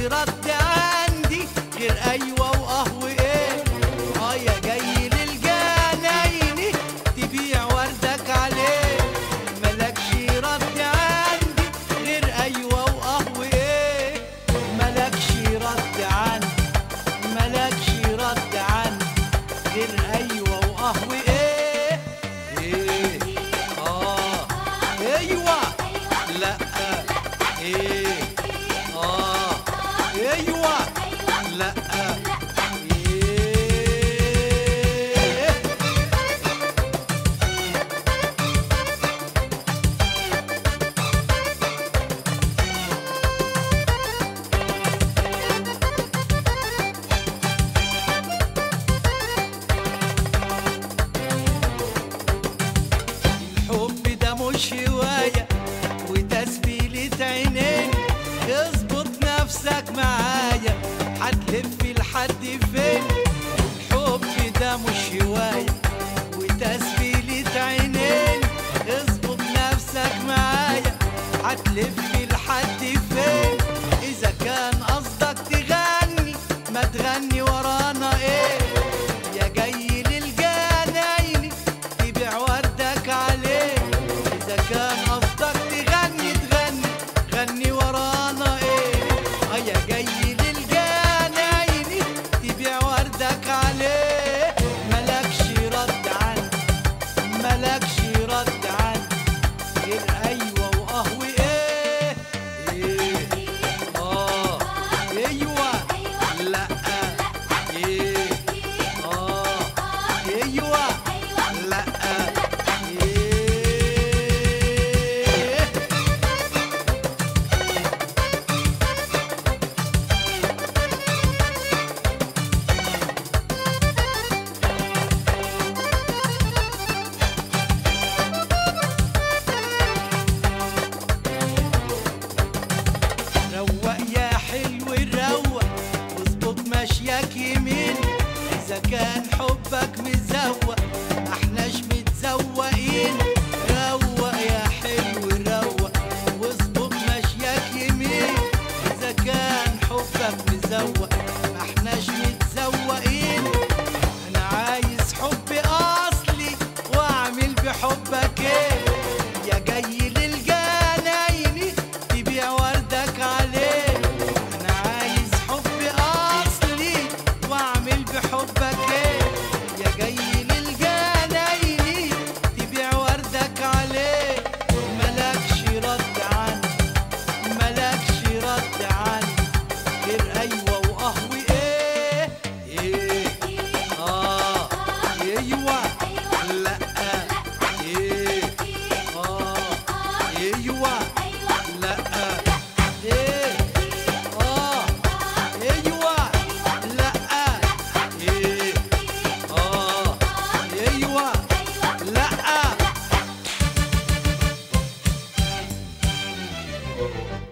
رد عندي غير ايوه واه وايه اه يا جاي للجنايني تبيع وردك عليه ملكش رد عندي غير ايوه واه وايه ملكش رد عندي ملكش رد عندي غير ايوه واه وايه ايه اه ايوه لا ايه اه ايوه لا ايه الحب ده مش هواية وتسبيلة عينين اظبط نفسك معايا هتلف لحد فين الحب ده مش هواية وتسبيلة عينين اظبط نفسك معايا هتلف لحد فين اذا كان قصدك تغني ما تغني ورانا ايه يا جاي للجنايني تبيع وردك عليه اذا كان قصدك تغني تغني غني ورانا ايه اه يا جاي للجنايني تبيع وردك عليه ملكش رد عني ملكش رد عني غير ايوه واه وايه ايه اه ايوه لا ايه اه ايوه لا ايه روق يا حلو روق واظبط مشيك يمين اذا كان حبك مزوق ما احناش متزوقين روق يا حلو روق واظبط مشيك يمين اذا كان حبك مزوق ما احناش متزوقين انا عايز حب اصلي واعمل بحبك ايه يا جاي للجنايني تبيع وردك عليه انا عايز حب اصلي واعمل بحبك ايه يا جاي للجنايني تبيع وردك عليه ملكش رد عني ملكش رد عني غير ايوه واه وايه ايه اه ايوه لا ايه اه ايوه لا ايه اه ايوه لا ايه اه ايوه لا